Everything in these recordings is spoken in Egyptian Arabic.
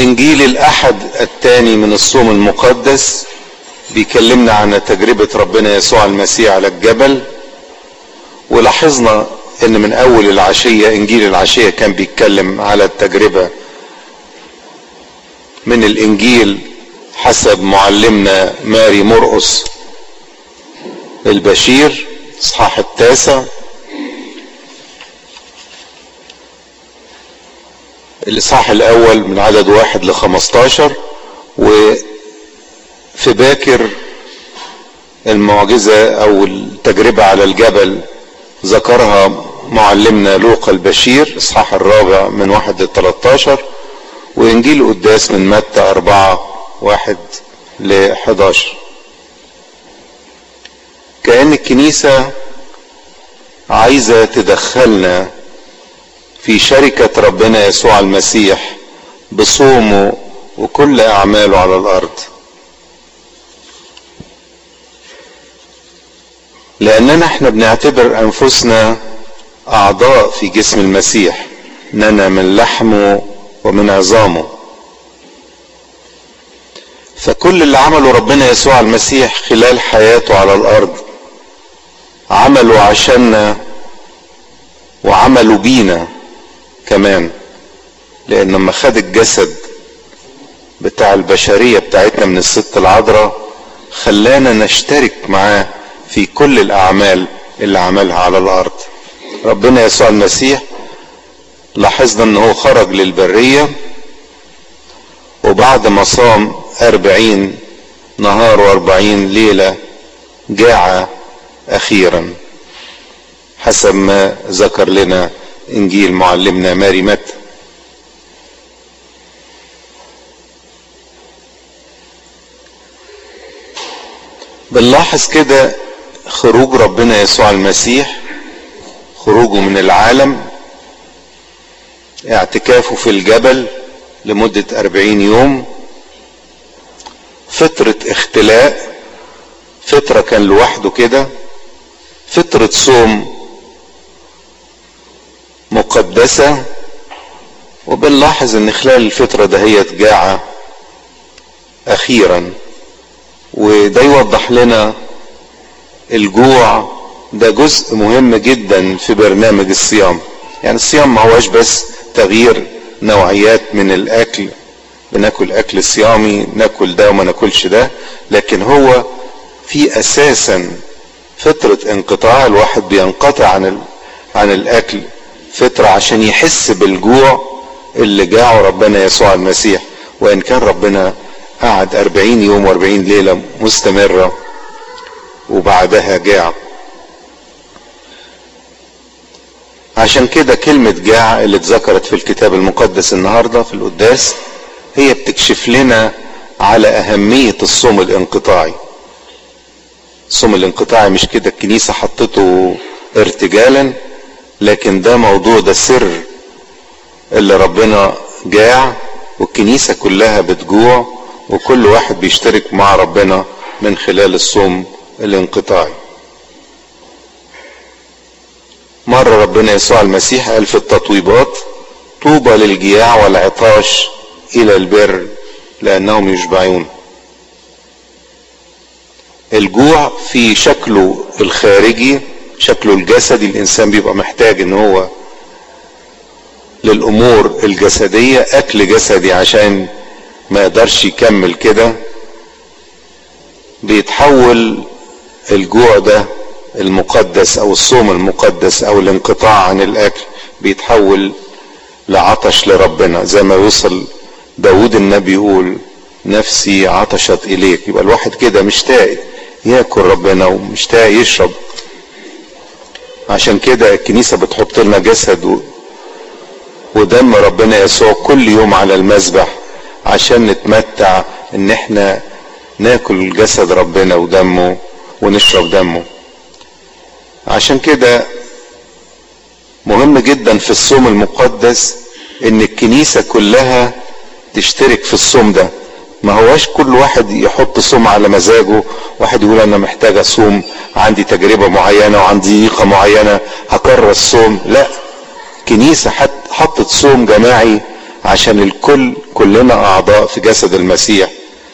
انجيل الاحد الثاني من الصوم المقدس بيكلمنا عن تجربة ربنا يسوع المسيح على الجبل ولاحظنا ان من اول العشية انجيل العشية كان بيتكلم على التجربة من الانجيل حسب معلمنا ماري مرقس البشير اصحاح التاسع الاصحاح الاول من عدد واحد لخمستاشر وفي باكر المعجزة او التجربة على الجبل ذكرها معلمنا لوقا البشير اصحاح الرابع من واحد لتلاتاشر وانجيل القداس من متى اربعة واحد لحداشر كأن الكنيسة عايزة تدخلنا في شركة ربنا يسوع المسيح بصومه وكل أعماله على الأرض لأننا احنا بنعتبر أنفسنا أعضاء في جسم المسيح إننا من لحمه ومن عظامه فكل اللي عمله ربنا يسوع المسيح خلال حياته على الأرض عمله عشاننا وعمله بينا كمان لان لما خد الجسد بتاع البشريه بتاعتنا من الست العذراء خلانا نشترك معاه في كل الاعمال اللي عملها على الارض ربنا يسوع المسيح لاحظنا ان هو خرج للبريه وبعد ما صام أربعين نهار وأربعين ليلة جاع أخيرا حسب ما ذكر لنا انجيل معلمنا ماري متى بنلاحظ كده خروج ربنا يسوع المسيح خروجه من العالم اعتكافه في الجبل لمدة أربعين يوم فترة اختلاء فترة كان لوحده كده فترة صوم مقدسة وبنلاحظ ان خلال الفترة دهيت جاعة اخيرا وده يوضح لنا الجوع ده جزء مهم جدا في برنامج الصيام يعني الصيام ما هوش بس تغيير نوعيات من الاكل بناكل اكل صيامي ناكل ده وما ناكلش ده لكن هو في اساسا فترة انقطاع الواحد بينقطع عن ال... عن الاكل فترة عشان يحس بالجوع اللي جاعه ربنا يسوع المسيح وان كان ربنا قعد أربعين يوم وأربعين ليلة مستمرة وبعدها جاع عشان كده كلمة جاع اللي اتذكرت في الكتاب المقدس النهاردة في القداس هي بتكشف لنا على أهمية الصوم الانقطاعي الصوم الانقطاعي مش كده الكنيسة حطته ارتجالا لكن ده موضوع ده سر اللي ربنا جاع والكنيسة كلها بتجوع وكل واحد بيشترك مع ربنا من خلال الصوم الانقطاعي مرة ربنا يسوع المسيح قال في التطويبات طوبى للجياع والعطاش إلى البر لأنهم يشبعون الجوع في شكله الخارجي شكله الجسدي الإنسان بيبقى محتاج إن هو للأمور الجسدية أكل جسدي عشان ما يقدرش يكمل كده بيتحول الجوع ده المقدس او الصوم المقدس او الانقطاع عن الاكل بيتحول لعطش لربنا زي ما يوصل داود النبي يقول نفسي عطشت اليك يبقى الواحد كده مشتاق ياكل ربنا ومشتاق يشرب عشان كده الكنيسة بتحط لنا جسد ودم ربنا يسوع كل يوم على المذبح عشان نتمتع ان احنا ناكل جسد ربنا ودمه ونشرب دمه عشان كده مهم جدا في الصوم المقدس ان الكنيسة كلها تشترك في الصوم ده ما هواش كل واحد يحط صوم على مزاجه واحد يقول انا محتاج اصوم عندي تجربة معينة وعندي ضيقة معينة هكرر الصوم لا كنيسة حطت صوم جماعي عشان الكل كلنا اعضاء في جسد المسيح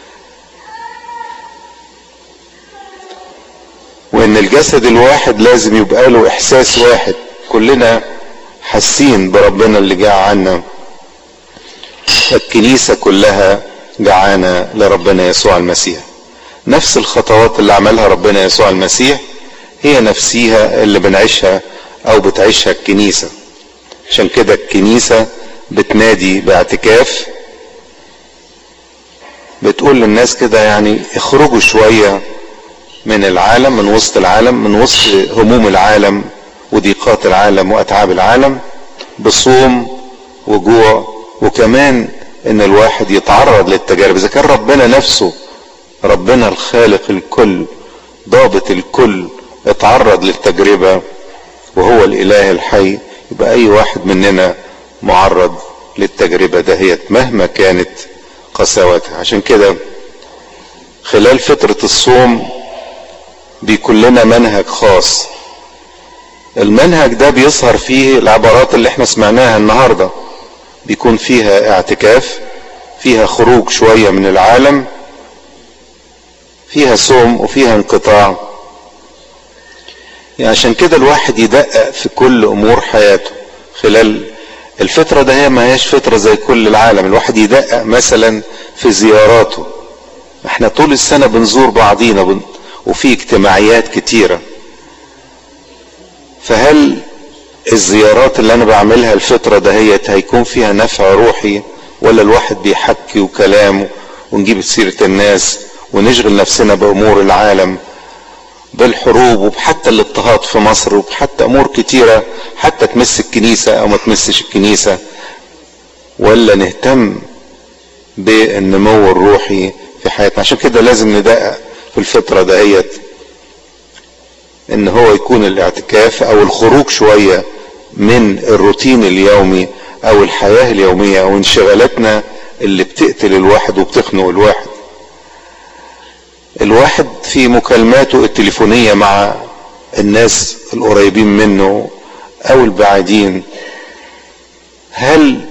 وان الجسد الواحد لازم يبقى له احساس واحد كلنا حاسين بربنا اللي جاء عنا الكنيسة كلها جعانة لربنا يسوع المسيح نفس الخطوات اللي عملها ربنا يسوع المسيح هي نفسيها اللي بنعيشها او بتعيشها الكنيسة عشان كده الكنيسة بتنادي باعتكاف بتقول للناس كده يعني اخرجوا شوية من العالم من وسط العالم من وسط هموم العالم وضيقات العالم واتعاب العالم بصوم وجوع وكمان ان الواحد يتعرض للتجارب اذا كان ربنا نفسه ربنا الخالق الكل ضابط الكل اتعرض للتجربة وهو الاله الحي يبقى اي واحد مننا معرض للتجربة دهيت مهما كانت قساوتها عشان كده خلال فترة الصوم بيكون لنا منهج خاص المنهج ده بيظهر فيه العبارات اللي احنا سمعناها النهارده بيكون فيها اعتكاف فيها خروج شويه من العالم فيها صوم وفيها انقطاع يعني عشان كده الواحد يدقق في كل امور حياته خلال الفترة ده هي ما هياش فترة زي كل العالم الواحد يدقق مثلا في زياراته احنا طول السنة بنزور بعضينا بن... وفي اجتماعيات كتيرة فهل الزيارات اللي انا بعملها الفترة دهيت هيكون فيها نفع روحي ولا الواحد بيحكي وكلام ونجيب سيرة الناس ونشغل نفسنا بامور العالم بالحروب وبحتى الاضطهاد في مصر وبحتى امور كتيرة حتى تمس الكنيسة او ما تمسش الكنيسة ولا نهتم بالنمو الروحي في حياتنا عشان كده لازم ندقق في الفترة دهيت ان هو يكون الاعتكاف او الخروج شوية من الروتين اليومي او الحياة اليومية او انشغالاتنا اللي بتقتل الواحد وبتخنق الواحد الواحد في مكالماته التليفونية مع الناس القريبين منه او البعيدين هل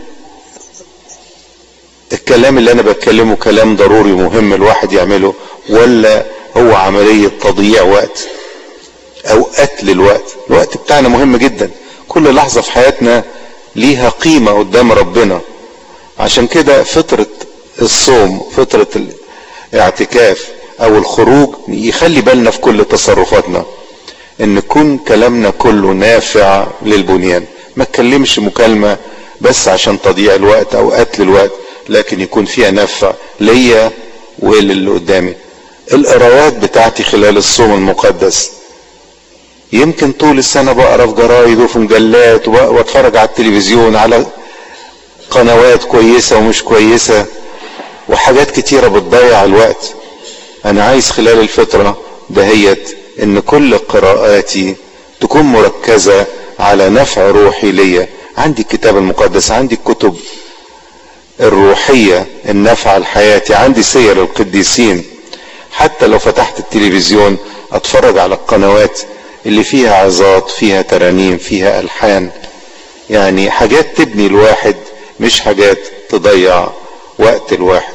الكلام اللي انا بتكلمه كلام ضروري مهم الواحد يعمله ولا هو عملية تضييع وقت او قتل الوقت الوقت بتاعنا مهم جدا كل لحظة في حياتنا ليها قيمة قدام ربنا عشان كده فترة الصوم فترة الاعتكاف او الخروج يخلي بالنا في كل تصرفاتنا ان يكون كلامنا كله نافع للبنيان ما تكلمش مكالمة بس عشان تضييع الوقت او قتل الوقت لكن يكون فيها نفع ليا وللي قدامي القرايات بتاعتي خلال الصوم المقدس يمكن طول السنة بقرا في جرايد وفي مجلات واتفرج على التلفزيون على قنوات كويسة ومش كويسة وحاجات كتيرة بتضيع الوقت انا عايز خلال الفترة دهيت ان كل قراءاتي تكون مركزة على نفع روحي ليا عندي الكتاب المقدس عندي الكتب الروحية النافعة لحياتي عندي سير القديسين حتى لو فتحت التلفزيون اتفرج على القنوات اللي فيها عظات فيها ترانيم فيها الحان يعني حاجات تبني الواحد مش حاجات تضيع وقت الواحد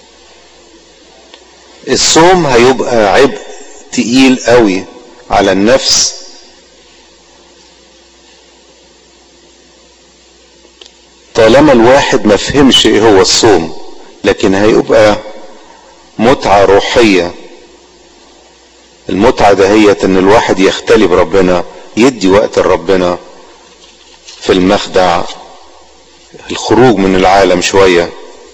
الصوم هيبقى عبء تقيل قوي على النفس طالما الواحد ما فهمش ايه هو الصوم لكن هيبقى متعة روحية المتعة دهيت ان الواحد يختلي بربنا يدي وقت لربنا في المخدع الخروج من العالم شوية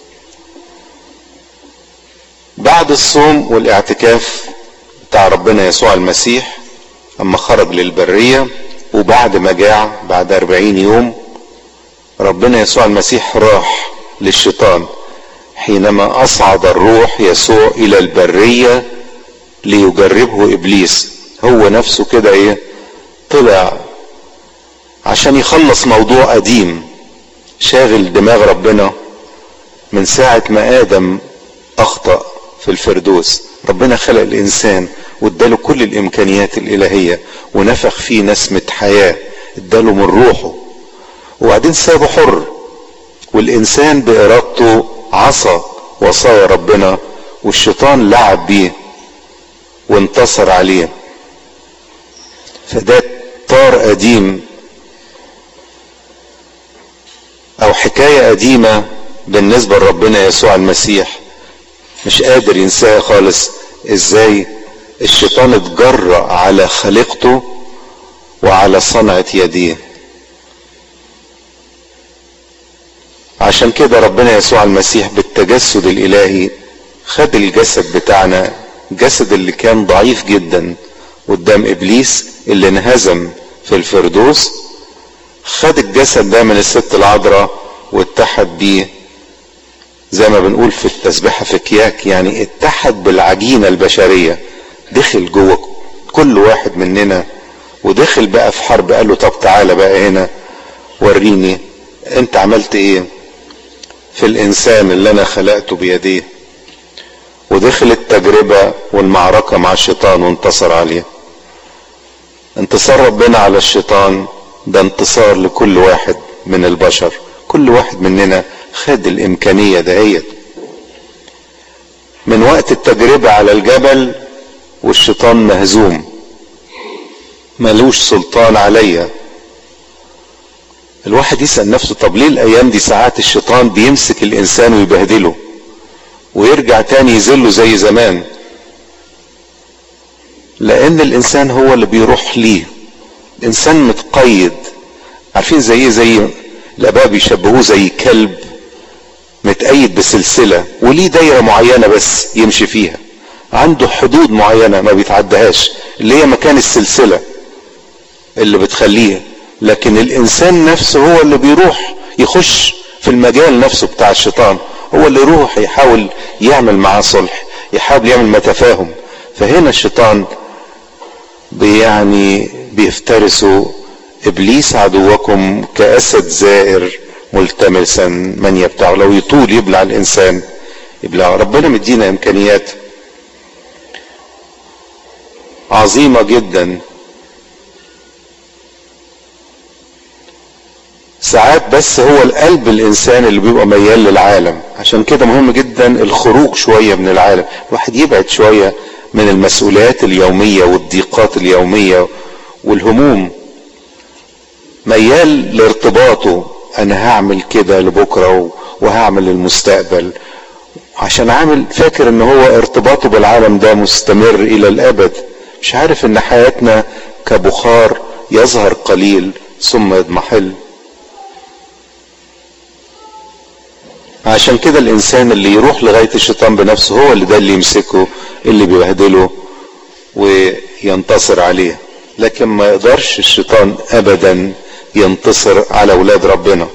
بعد الصوم والاعتكاف بتاع ربنا يسوع المسيح اما خرج للبرية وبعد ما جاع بعد اربعين يوم ربنا يسوع المسيح راح للشيطان حينما اصعد الروح يسوع الى البرية ليجربه ابليس هو نفسه كده ايه طلع عشان يخلص موضوع قديم شاغل دماغ ربنا من ساعة ما ادم اخطأ في الفردوس ربنا خلق الانسان واداله كل الامكانيات الالهية ونفخ فيه نسمة حياة اداله من روحه وبعدين سابه حر والانسان بارادته عصى وصايا ربنا والشيطان لعب بيه وانتصر عليه فده طار قديم او حكاية قديمة بالنسبة لربنا يسوع المسيح مش قادر ينساها خالص ازاي الشيطان اتجرأ على خليقته وعلى صنعة يديه عشان كده ربنا يسوع المسيح بالتجسد الالهي خد الجسد بتاعنا الجسد اللي كان ضعيف جدا قدام ابليس اللي انهزم في الفردوس خد الجسد ده من الست العذراء واتحد بيه زي ما بنقول في التسبيحة في كياك يعني اتحد بالعجينة البشرية دخل جوه كل واحد مننا ودخل بقى في حرب قال له طب تعالى بقى هنا وريني انت عملت ايه في الانسان اللي انا خلقته بيديه ودخل التجربة والمعركة مع الشيطان وانتصر عليه انتصار ربنا على الشيطان ده انتصار لكل واحد من البشر كل واحد مننا خد الامكانية دهيت من وقت التجربة على الجبل والشيطان مهزوم ملوش سلطان عليا الواحد يسأل نفسه طب ليه الايام دي ساعات الشيطان بيمسك الانسان ويبهدله ويرجع تاني يذله زي زمان لان الانسان هو اللي بيروح ليه الانسان متقيد عارفين زي ايه زي الاباء بيشبهوه زي كلب متقيد بسلسله وليه دايره معينه بس يمشي فيها عنده حدود معينه ما بيتعدهاش اللي هي مكان السلسله اللي بتخليه لكن الانسان نفسه هو اللي بيروح يخش في المجال نفسه بتاع الشيطان هو اللي يروح يحاول يعمل معاه صلح يحاول يعمل متفاهم فهنا الشيطان يعني بيفترسوا ابليس عدوكم كاسد زائر ملتمسا من يبتعه لو يطول يبلع الانسان يبلعه ربنا مدينا امكانيات عظيمه جدا ساعات بس هو القلب الانسان اللي بيبقى ميال للعالم عشان كده مهم جدا الخروج شويه من العالم الواحد يبعد شويه من المسؤوليات اليوميه والضيقات اليوميه والهموم ميال لارتباطه انا هعمل كده لبكره وهعمل للمستقبل عشان عامل فاكر ان هو ارتباطه بالعالم ده مستمر الى الابد مش عارف ان حياتنا كبخار يظهر قليل ثم يضمحل عشان كده الانسان اللي يروح لغايه الشيطان بنفسه هو اللي ده اللي يمسكه اللي بيبهدله وينتصر عليه لكن ما يقدرش الشيطان ابدا ينتصر على اولاد ربنا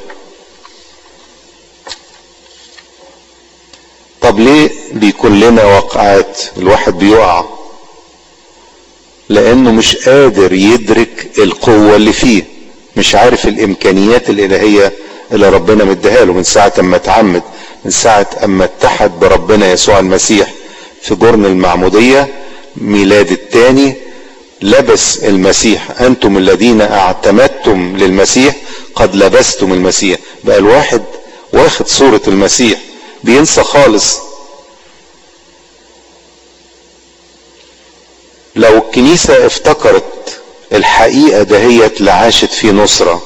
طب ليه بيكون لنا وقعات الواحد بيقع لانه مش قادر يدرك القوه اللي فيه مش عارف الامكانيات الالهيه اللي ربنا مديها له من ساعه اما اتعمد من ساعه اما اتحد بربنا يسوع المسيح في جرن المعموديه ميلاد الثاني لبس المسيح انتم الذين اعتمدتم للمسيح قد لبستم المسيح بقى الواحد واخد صورة المسيح بينسى خالص لو الكنيسة افتكرت الحقيقة دهيت لعاشت في نصرة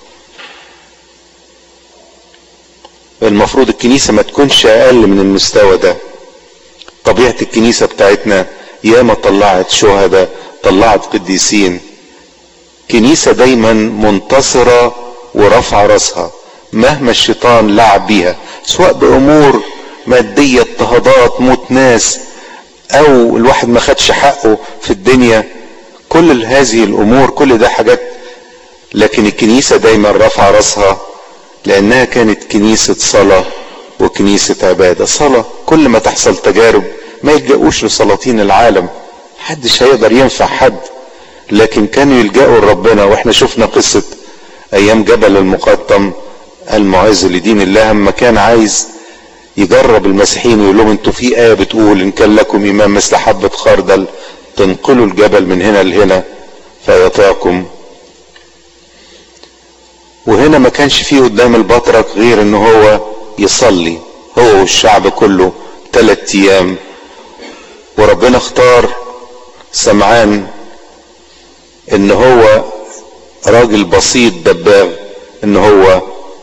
المفروض الكنيسة ما تكونش اقل من المستوى ده طبيعة الكنيسة بتاعتنا ياما طلعت شهداء طلعت قديسين كنيسة دايما منتصرة ورفع راسها مهما الشيطان لعب بيها سواء بامور مادية اضطهادات موت ناس او الواحد ما خدش حقه في الدنيا كل هذه الامور كل ده حاجات لكن الكنيسة دايما رفع راسها لانها كانت كنيسة صلاة وكنيسة عبادة صلاة كل ما تحصل تجارب ما يلجأوش لسلاطين العالم محدش هيقدر ينفع حد لكن كانوا يلجأوا لربنا واحنا شفنا قصة ايام جبل المقطم المعز لدين الله اما كان عايز يجرب المسيحيين ويقول لهم انتوا في ايه بتقول ان كان لكم ايمان مثل حبة خردل تنقلوا الجبل من هنا لهنا فيطاكم وهنا ما كانش فيه قدام البطرك غير ان هو يصلي هو والشعب كله ثلاث ايام وربنا اختار سمعان ان هو راجل بسيط دباغ ان هو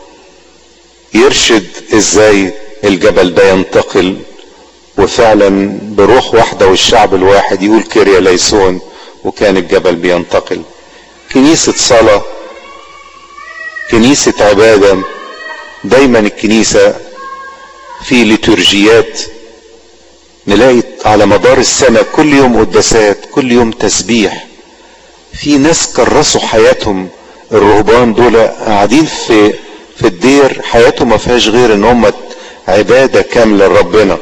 يرشد ازاي الجبل ده ينتقل وفعلا بروح واحدة والشعب الواحد يقول كيريا ليسون وكان الجبل بينتقل كنيسة صلاة كنيسة عبادة دايما الكنيسة في ليتورجيات نلاقي على مدار السنة كل يوم قداسات كل يوم تسبيح في ناس كرسوا حياتهم الرهبان دول قاعدين في في الدير حياتهم ما فيهاش غير ان هم عبادة كاملة لربنا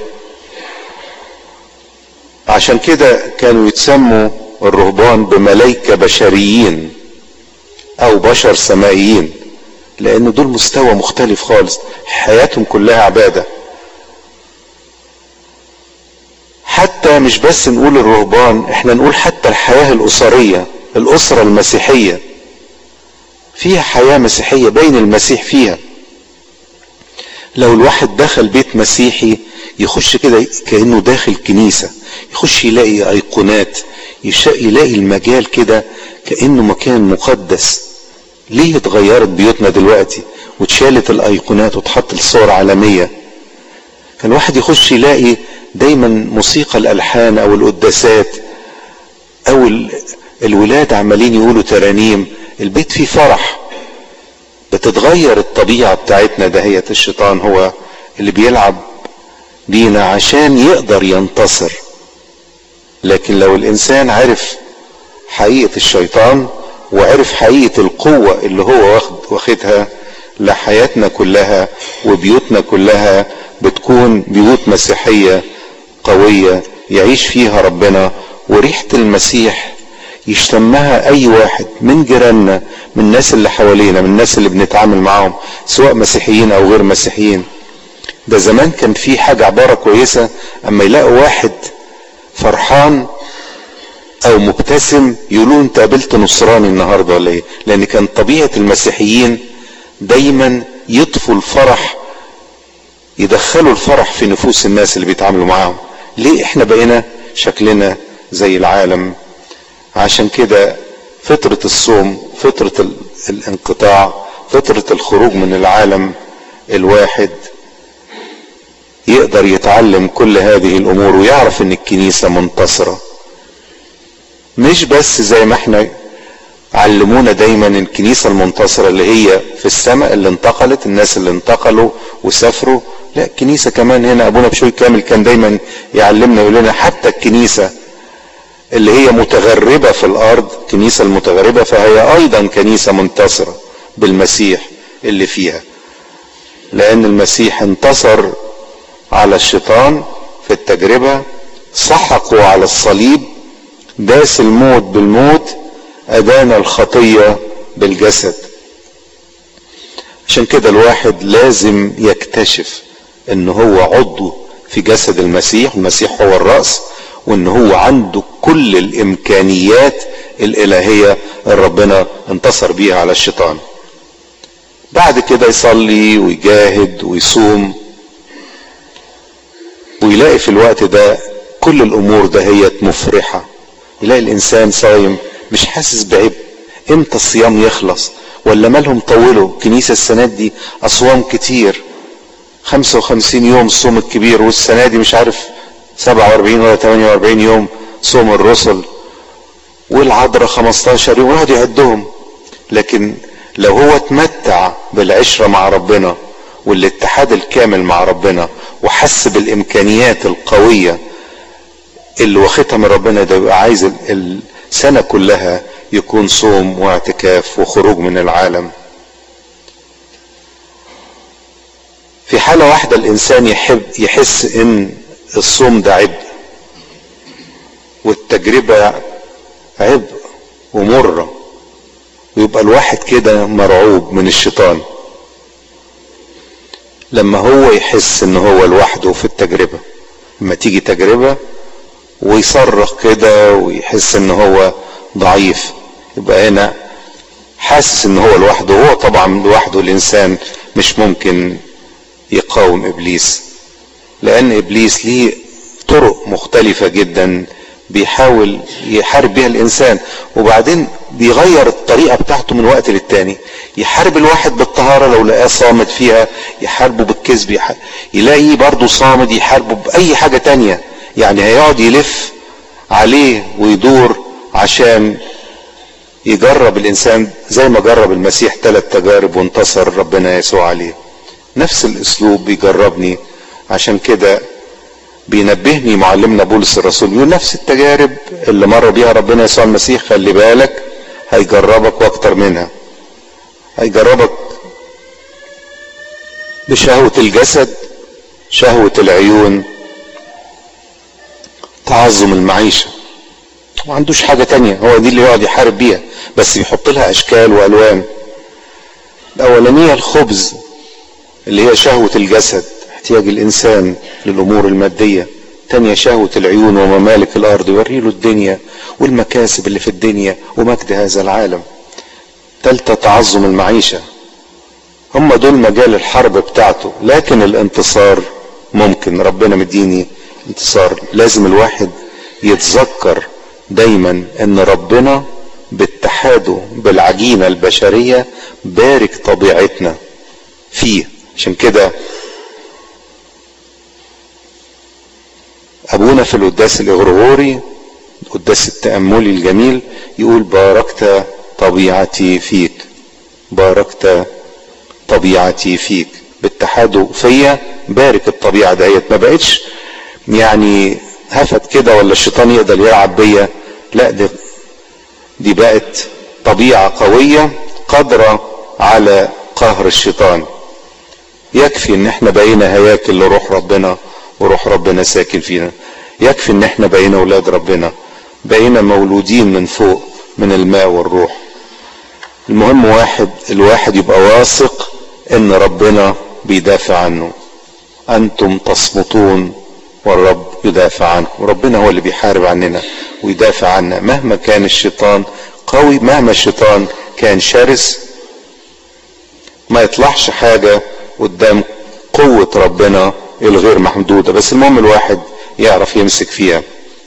عشان كده كانوا يتسموا الرهبان بملايكة بشريين او بشر سمائيين لان دول مستوى مختلف خالص حياتهم كلها عبادة حتى مش بس نقول الرهبان احنا نقول حتى الحياة الاسرية الاسرة المسيحية فيها حياة مسيحية بين المسيح فيها لو الواحد دخل بيت مسيحي يخش كده كأنه داخل كنيسة يخش يلاقي ايقونات يلاقي المجال كده كأنه مكان مقدس ليه اتغيرت بيوتنا دلوقتي واتشالت الايقونات وتحط الصور عالمية كان الواحد يخش يلاقي دايما موسيقى الالحان او القداسات او الولاد عمالين يقولوا ترانيم البيت فيه فرح بتتغير الطبيعة بتاعتنا دهية الشيطان هو اللي بيلعب بينا عشان يقدر ينتصر لكن لو الانسان عرف حقيقة الشيطان وعرف حقيقة القوة اللي هو واخد واخدها لحياتنا كلها وبيوتنا كلها بتكون بيوت مسيحية قوية يعيش فيها ربنا وريحة المسيح يشتمها اي واحد من جيراننا من الناس اللي حوالينا من الناس اللي بنتعامل معاهم سواء مسيحيين او غير مسيحيين ده زمان كان في حاجة عبارة كويسة اما يلاقوا واحد فرحان او مبتسم يقولوا انت قابلت نصراني النهاردة ولا ايه لان كان طبيعة المسيحيين دايما يطفوا الفرح يدخلوا الفرح في نفوس الناس اللي بيتعاملوا معاهم ليه احنا بقينا شكلنا زي العالم عشان كده فترة الصوم فترة الانقطاع فترة الخروج من العالم الواحد يقدر يتعلم كل هذه الامور ويعرف ان الكنيسة منتصرة مش بس زي ما احنا علمونا دايما الكنيسة المنتصرة اللي هي في السماء اللي انتقلت الناس اللي انتقلوا وسافروا لا الكنيسة كمان هنا ابونا بشوي كامل كان دايما يعلمنا يقول لنا حتى الكنيسة اللي هي متغربة في الارض الكنيسة المتغربة فهي ايضا كنيسة منتصرة بالمسيح اللي فيها لان المسيح انتصر على الشيطان في التجربة سحقوا على الصليب داس الموت بالموت ادان الخطية بالجسد عشان كده الواحد لازم يكتشف ان هو عضو في جسد المسيح المسيح هو الرأس وان هو عنده كل الامكانيات الالهية اللي ربنا انتصر بيها على الشيطان بعد كده يصلي ويجاهد ويصوم ويلاقي في الوقت ده كل الامور دهيت مفرحة يلاقي الانسان صايم مش حاسس بعبء امتى الصيام يخلص ولا مالهم طولوا كنيسة السنة دي اصوام كتير 55 يوم الصوم الكبير والسنة دي مش عارف 47 ولا 48 يوم صوم الرسل والعذراء 15 يوم يقعد يعدهم لكن لو هو اتمتع بالعشرة مع ربنا والاتحاد الكامل مع ربنا وحس بالامكانيات القوية اللي واخدها من ربنا ده يبقى عايز السنة كلها يكون صوم واعتكاف وخروج من العالم في حالة واحدة الانسان يحب يحس ان الصوم ده عبء والتجربة عبء ومرة ويبقى الواحد كده مرعوب من الشيطان لما هو يحس ان هو لوحده في التجربة لما تيجي تجربة ويصرخ كده ويحس ان هو ضعيف يبقى هنا حاسس ان هو لوحده هو طبعا لوحده الانسان مش ممكن يقاوم ابليس لان ابليس ليه طرق مختلفة جدا بيحاول يحارب بيها الانسان وبعدين بيغير الطريقة بتاعته من وقت للتاني يحارب الواحد بالطهارة لو لقاه صامد فيها يحاربه بالكذب يح... يلاقيه برضه صامد يحاربه بأي حاجة تانية يعني هيقعد يلف عليه ويدور عشان يجرب الانسان زي ما جرب المسيح ثلاث تجارب وانتصر ربنا يسوع عليه نفس الاسلوب بيجربني عشان كده بينبهني معلمنا بولس الرسول يقول نفس التجارب اللي مر بيها ربنا يسوع المسيح خلي بالك هيجربك واكتر منها هيجربك بشهوة الجسد شهوة العيون تعظم المعيشة ما عندوش حاجة تانية هو دي اللي يقعد يحارب بيها بس بيحط لها اشكال والوان الاولانية الخبز اللي هي شهوة الجسد احتياج الانسان للامور المادية تانية شهوة العيون وممالك الارض يوري له الدنيا والمكاسب اللي في الدنيا ومجد هذا العالم تالتة تعظم المعيشة هم دول مجال الحرب بتاعته لكن الانتصار ممكن ربنا مديني انتصار لازم الواحد يتذكر دايما ان ربنا باتحاده بالعجينة البشرية بارك طبيعتنا فيه عشان كده ابونا في القداس الاغرغوري القداس التأملي الجميل يقول باركت طبيعتي فيك باركت طبيعتي فيك باتحاده فيا بارك الطبيعة ديت ما بقتش يعني هفت كده ولا الشيطان يقدر يلعب بيا لا دي دي بقت طبيعة قوية قادرة على قهر الشيطان يكفي ان احنا بقينا هياكل لروح ربنا وروح ربنا ساكن فينا يكفي ان احنا بقينا اولاد ربنا بقينا مولودين من فوق من الماء والروح المهم واحد الواحد يبقى واثق ان ربنا بيدافع عنه انتم تصمتون والرب يدافع عنه وربنا هو اللي بيحارب عننا ويدافع عنا مهما كان الشيطان قوي مهما الشيطان كان شرس ما يطلعش حاجة قدام قوة ربنا الغير محدودة بس المهم الواحد يعرف يمسك فيها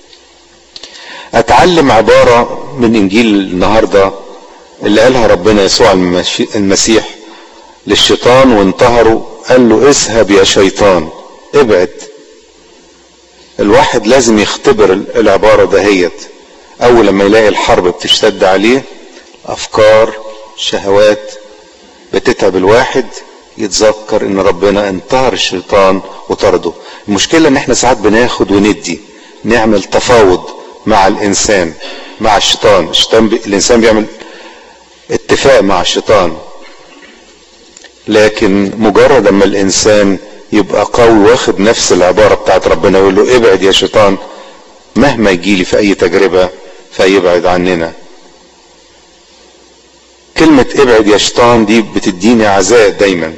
اتعلم عبارة من انجيل النهاردة اللي قالها ربنا يسوع المسيح للشيطان وانتهره قال له اذهب يا شيطان ابعد الواحد لازم يختبر العبارة دهيت اول لما يلاقي الحرب بتشتد عليه افكار شهوات بتتعب الواحد يتذكر ان ربنا انتهر الشيطان وطرده المشكلة ان احنا ساعات بناخد وندي نعمل تفاوض مع الانسان مع الشيطان الشيطان بي... الانسان بيعمل اتفاق مع الشيطان لكن مجرد اما الانسان يبقى قوي واخد نفس العبارة بتاعت ربنا يقول له ابعد يا شيطان مهما يجيلي في اي تجربة فيبعد عننا كلمة ابعد يا شيطان دي بتديني عزاء دايما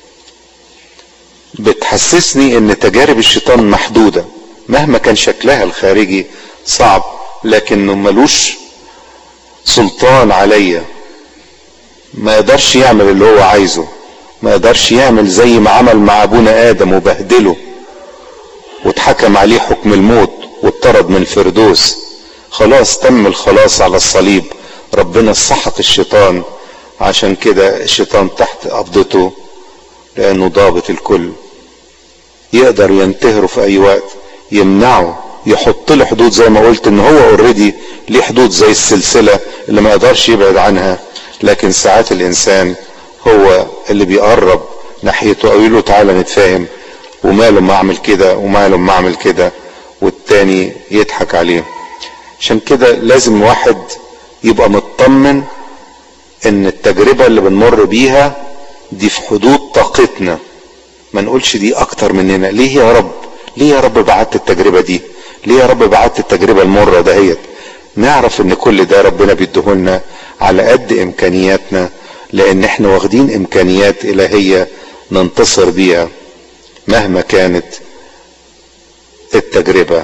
بتحسسني ان تجارب الشيطان محدودة مهما كان شكلها الخارجي صعب لكنه ملوش سلطان عليا ما يقدرش يعمل اللي هو عايزه ما يقدرش يعمل زي ما عمل مع ابونا ادم وبهدله واتحكم عليه حكم الموت واتطرد من الفردوس خلاص تم الخلاص على الصليب ربنا سحق الشيطان عشان كده الشيطان تحت قبضته لانه ضابط الكل يقدر ينتهره في اي وقت يمنعه يحط له حدود زي ما قلت ان هو اوريدي ليه حدود زي السلسلة اللي ما يقدرش يبعد عنها لكن ساعات الانسان هو اللي بيقرب ناحيته او يقول له تعالى نتفاهم وماله ما اعمل كده وماله ما اعمل كده والتاني يضحك عليه عشان كده لازم واحد يبقى مطمن ان التجربة اللي بنمر بيها دي في حدود طاقتنا ما نقولش دي اكتر مننا ليه يا رب ليه يا رب بعت التجربة دي ليه يا رب بعت التجربة المرة دهيت نعرف ان كل ده ربنا بيديهولنا على قد امكانياتنا لان احنا واخدين امكانيات الهية ننتصر بيها مهما كانت التجربة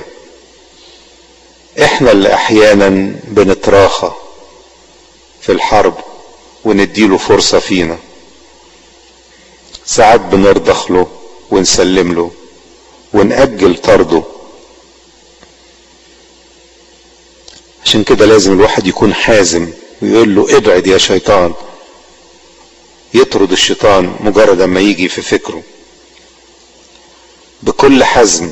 احنا اللي احيانا بنتراخى في الحرب ونديله فرصة فينا ساعات بنرضخ له ونسلم له ونأجل طرده عشان كده لازم الواحد يكون حازم ويقول له ابعد يا شيطان يطرد الشيطان مجرد ما يجي في فكره بكل حزم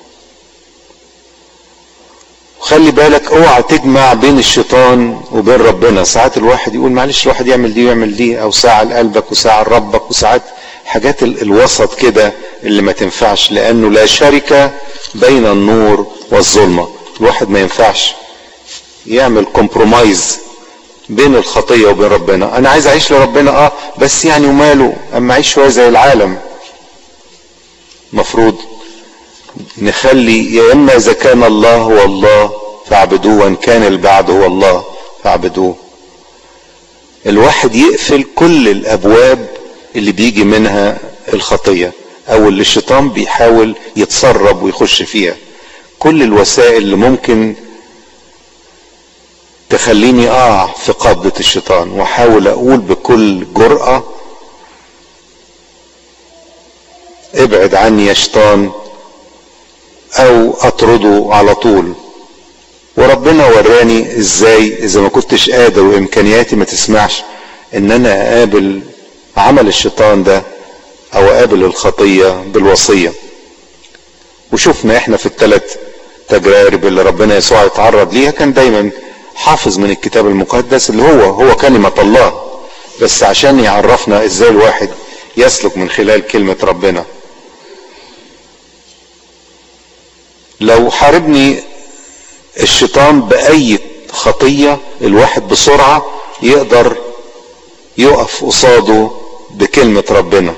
وخلي بالك اوعى تجمع بين الشيطان وبين ربنا ساعات الواحد يقول معلش الواحد يعمل دي ويعمل دي او ساعة لقلبك وساعة لربك وساعات حاجات الوسط كده اللي ما تنفعش لانه لا شركة بين النور والظلمة الواحد ما ينفعش يعمل كومبرومايز بين الخطية وبين ربنا انا عايز اعيش لربنا اه بس يعني وماله اما اعيش شوية زي العالم مفروض نخلي يا اما اذا كان الله هو الله فاعبدوه وان كان البعد هو الله فاعبدوه الواحد يقفل كل الابواب اللي بيجي منها الخطيه او اللي الشيطان بيحاول يتسرب ويخش فيها كل الوسائل اللي ممكن تخليني اقع في قبضة الشيطان واحاول اقول بكل جرأة ابعد عني يا شيطان او اطرده على طول وربنا وراني ازاي اذا ما كنتش قادر وامكانياتي ما تسمعش ان انا اقابل عمل الشيطان ده او اقابل الخطية بالوصية وشفنا احنا في الثلاث تجارب اللي ربنا يسوع يتعرض ليها كان دايما حافظ من الكتاب المقدس اللي هو هو كلمة الله بس عشان يعرفنا ازاي الواحد يسلك من خلال كلمة ربنا لو حاربني الشيطان بأي خطية الواحد بسرعة يقدر يقف قصاده بكلمة ربنا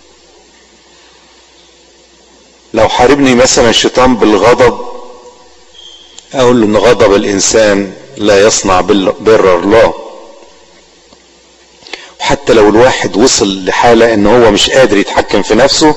لو حاربني مثلا الشيطان بالغضب اقول له ان غضب الانسان لا يصنع بر الله وحتى لو الواحد وصل لحالة ان هو مش قادر يتحكم في نفسه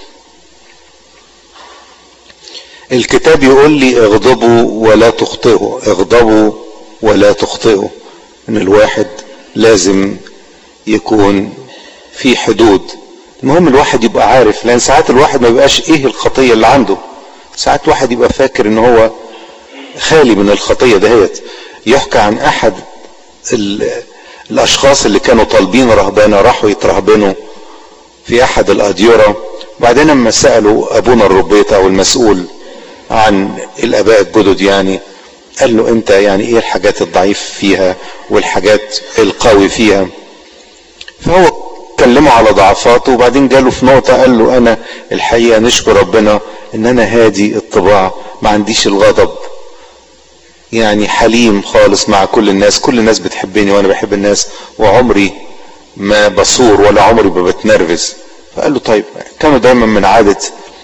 الكتاب يقول لي اغضبوا ولا تخطئوا اغضبوا ولا تخطئوا ان الواحد لازم يكون في حدود المهم الواحد يبقى عارف لان ساعات الواحد ما بيبقاش ايه الخطية اللي عنده ساعات واحد يبقى فاكر ان هو خالي من الخطية دهيت يحكى عن احد الاشخاص اللي كانوا طالبين رهبانة راحوا يترهبنوا في احد الاديرة وبعدين لما سألوا ابونا الربيط او المسؤول عن الاباء الجدد يعني قال له انت يعني ايه الحاجات الضعيف فيها والحاجات القوي فيها فهو كلمه على ضعفاته وبعدين جاله في نقطة قال له انا الحقيقة نشكر ربنا ان انا هادي الطباع ما عنديش الغضب يعني حليم خالص مع كل الناس كل الناس بتحبني وانا بحب الناس وعمري ما بصور ولا عمري ما بتنرفز فقال له طيب كانوا دايما من عادة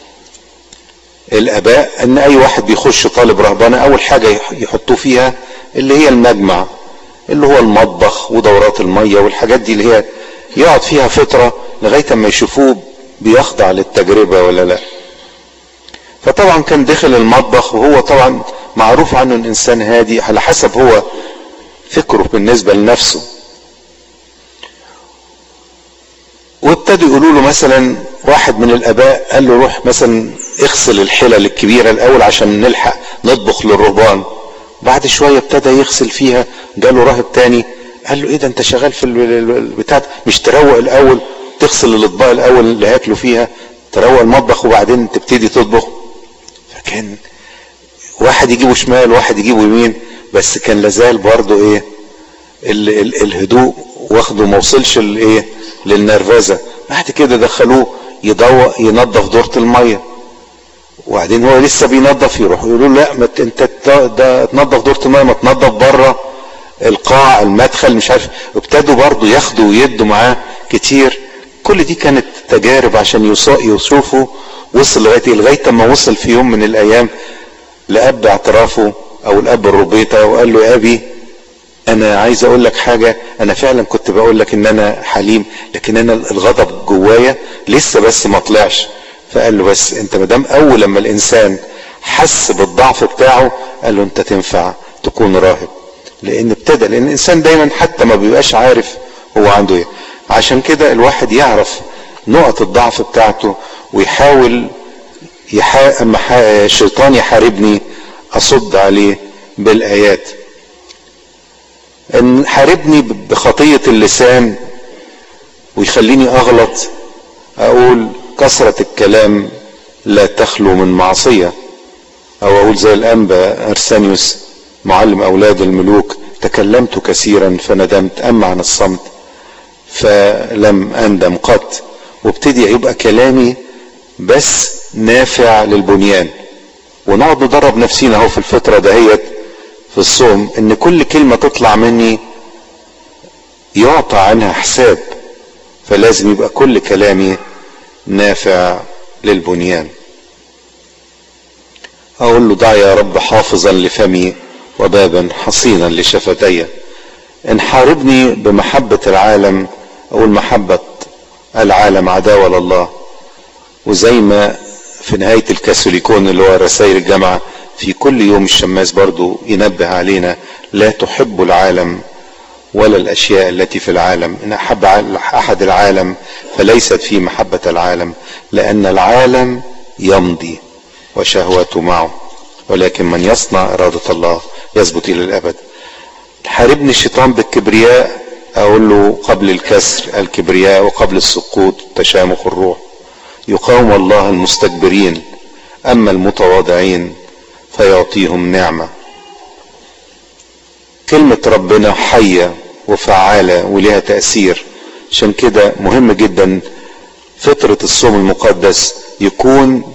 الاباء ان اي واحد بيخش طالب رهبانة اول حاجة يحطوه فيها اللي هي المجمع اللي هو المطبخ ودورات المية والحاجات دي اللي هي يقعد فيها فترة لغاية ما يشوفوه بيخضع للتجربة ولا لا فطبعا كان دخل المطبخ وهو طبعا معروف عنه الانسان هادي على حسب هو فكره بالنسبة لنفسه وابتدوا يقولوا له مثلا واحد من الاباء قال له روح مثلا اغسل الحلل الكبيرة الاول عشان نلحق نطبخ للرهبان بعد شوية ابتدى يغسل فيها جاله راهب تاني قال له ايه ده انت شغال في البتاع مش تروق الاول تغسل الاطباق الاول اللي هياكلوا فيها تروق المطبخ وبعدين تبتدي تطبخ فكان واحد يجيبه شمال واحد يجيبه يمين بس كان لازال برضه ايه ال ال الهدوء واخده ما وصلش الايه للنرفزه بعد كده دخلوه يضوء ينظف دورة الميه وبعدين هو لسه بينظف يروح يقولوا له لا ما انت ده تنظف دورة الميه ما تنظف بره القاع المدخل مش عارف ابتدوا برضه ياخدوا ويدوا معاه كتير كل دي كانت تجارب عشان يشوفوا وصل لغايه لغايه ما وصل في يوم من الايام لاب اعترافه او الاب الربيطه وقال له يا ابي انا عايز اقول لك حاجه انا فعلا كنت بقول لك ان انا حليم لكن انا الغضب جوايا لسه بس ما طلعش فقال له بس انت مدام اول لما الانسان حس بالضعف بتاعه قال له انت تنفع تكون راهب لان ابتدى لان الانسان دايما حتى ما بيبقاش عارف هو عنده ايه عشان كده الواحد يعرف نقط الضعف بتاعته ويحاول يحا... اما الشيطان يحاربني اصد عليه بالايات ان حاربني بخطية اللسان ويخليني اغلط اقول كثرة الكلام لا تخلو من معصية او اقول زي الانبا ارسانيوس معلم اولاد الملوك تكلمت كثيرا فندمت اما عن الصمت فلم اندم قط وابتدي يبقى كلامي بس نافع للبنيان ونقعد ندرب نفسينا اهو في الفترة دهيت في الصوم ان كل كلمة تطلع مني يعطى عنها حساب فلازم يبقى كل كلامي نافع للبنيان اقول له دع يا رب حافظا لفمي وبابا حصينا لشفتي ان حاربني بمحبة العالم اقول محبة العالم عداوة لله وزي ما في نهاية الكاثوليكون اللي هو رسائل الجامعة في كل يوم الشماس برضو ينبه علينا لا تحب العالم ولا الاشياء التي في العالم ان احب احد العالم فليست في محبة العالم لان العالم يمضي وشهوته معه ولكن من يصنع ارادة الله يثبت الى الابد حاربني الشيطان بالكبرياء اقول له قبل الكسر الكبرياء وقبل السقوط تشامخ الروح يقاوم الله المستكبرين اما المتواضعين فيعطيهم نعمه كلمه ربنا حيه وفعاله ولها تاثير عشان كده مهم جدا فتره الصوم المقدس يكون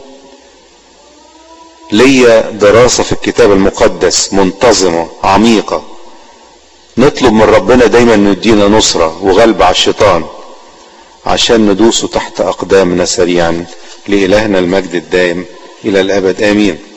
ليا دراسه في الكتاب المقدس منتظمه عميقه نطلب من ربنا دايما انه يدينا نصره وغلبه على الشيطان عشان ندوسه تحت اقدامنا سريعا لالهنا المجد الدائم الى الابد امين